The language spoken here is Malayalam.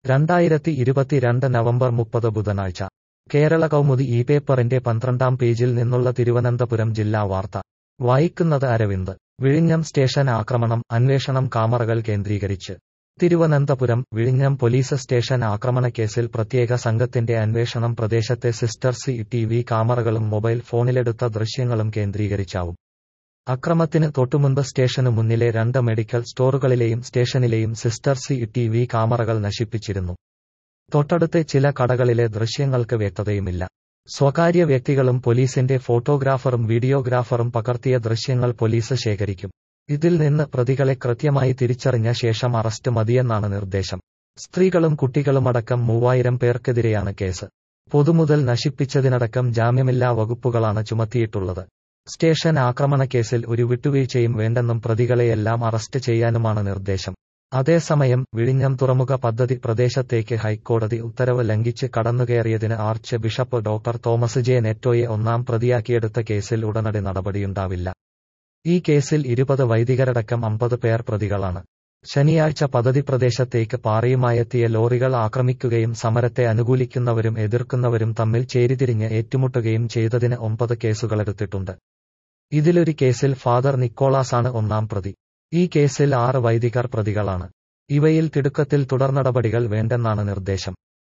രണ്ടായിരത്തി ഇരുപത്തിരണ്ട് നവംബർ മുപ്പത് ബുധനാഴ്ച കേരള കൗമുദി ഈ പേപ്പറിന്റെ പന്ത്രണ്ടാം പേജിൽ നിന്നുള്ള തിരുവനന്തപുരം ജില്ലാ വാർത്ത വായിക്കുന്നത് അരവിന്ദ് വിഴിഞ്ഞം സ്റ്റേഷൻ ആക്രമണം അന്വേഷണം കാമറകൾ കേന്ദ്രീകരിച്ച് തിരുവനന്തപുരം വിഴിഞ്ഞം പോലീസ് സ്റ്റേഷൻ ആക്രമണക്കേസിൽ പ്രത്യേക സംഘത്തിന്റെ അന്വേഷണം പ്രദേശത്തെ സിസ്റ്റർ സി ടി വി കാമറകളും മൊബൈൽ ഫോണിലെടുത്ത ദൃശ്യങ്ങളും കേന്ദ്രീകരിച്ചാവും അക്രമത്തിന് തൊട്ടുമുൻപ് സ്റ്റേഷനു മുന്നിലെ രണ്ട് മെഡിക്കൽ സ്റ്റോറുകളിലെയും സ്റ്റേഷനിലെയും സിസ്റ്റർ സി ടി വി കാമറകൾ നശിപ്പിച്ചിരുന്നു തൊട്ടടുത്തെ ചില കടകളിലെ ദൃശ്യങ്ങൾക്ക് വ്യക്തതയുമില്ല സ്വകാര്യ വ്യക്തികളും പോലീസിന്റെ ഫോട്ടോഗ്രാഫറും വീഡിയോഗ്രാഫറും പകർത്തിയ ദൃശ്യങ്ങൾ പോലീസ് ശേഖരിക്കും ഇതിൽ നിന്ന് പ്രതികളെ കൃത്യമായി തിരിച്ചറിഞ്ഞ ശേഷം അറസ്റ്റ് മതിയെന്നാണ് നിർദ്ദേശം സ്ത്രീകളും കുട്ടികളുമടക്കം മൂവായിരം പേർക്കെതിരെയാണ് കേസ് പൊതുമുതൽ നശിപ്പിച്ചതിനടക്കം ജാമ്യമില്ലാ വകുപ്പുകളാണ് ചുമത്തിയിട്ടുള്ളത് സ്റ്റേഷൻ ആക്രമണക്കേസിൽ ഒരു വിട്ടുവീഴ്ചയും വേണ്ടെന്നും പ്രതികളെയെല്ലാം അറസ്റ്റ് ചെയ്യാനുമാണ് നിർദ്ദേശം അതേസമയം വിഴിഞ്ഞം തുറമുഖ പദ്ധതി പ്രദേശത്തേക്ക് ഹൈക്കോടതി ഉത്തരവ് ലംഘിച്ച് കടന്നുകയറിയതിന് archbishop doctor Thomas J നെറ്റോയെ ഒന്നാം പ്രതിയാക്കിയെടുത്ത കേസിൽ ഉടനടി നടപടിയുണ്ടാവില്ല ഈ കേസിൽ ഇരുപത് വൈദികരടക്കം അമ്പത് പേർ പ്രതികളാണ് ശനിയാഴ്ച പദ്ധതി പ്രദേശത്തേക്ക് പാറയുമായെത്തിയ ലോറികൾ ആക്രമിക്കുകയും സമരത്തെ അനുകൂലിക്കുന്നവരും എതിർക്കുന്നവരും തമ്മിൽ ചേരിതിരിഞ്ഞ് ഏറ്റുമുട്ടുകയും ചെയ്തതിന് ഒമ്പത് കേസുകളെടുത്തിട്ടുണ്ട് ഇതിലൊരു കേസിൽ ഫാദർ നിക്കോളാസാണ് ഒന്നാം പ്രതി ഈ കേസിൽ ആറ് വൈദികർ പ്രതികളാണ് ഇവയിൽ തിടുക്കത്തിൽ തുടർനടപടികൾ വേണ്ടെന്നാണ് നിർദ്ദേശം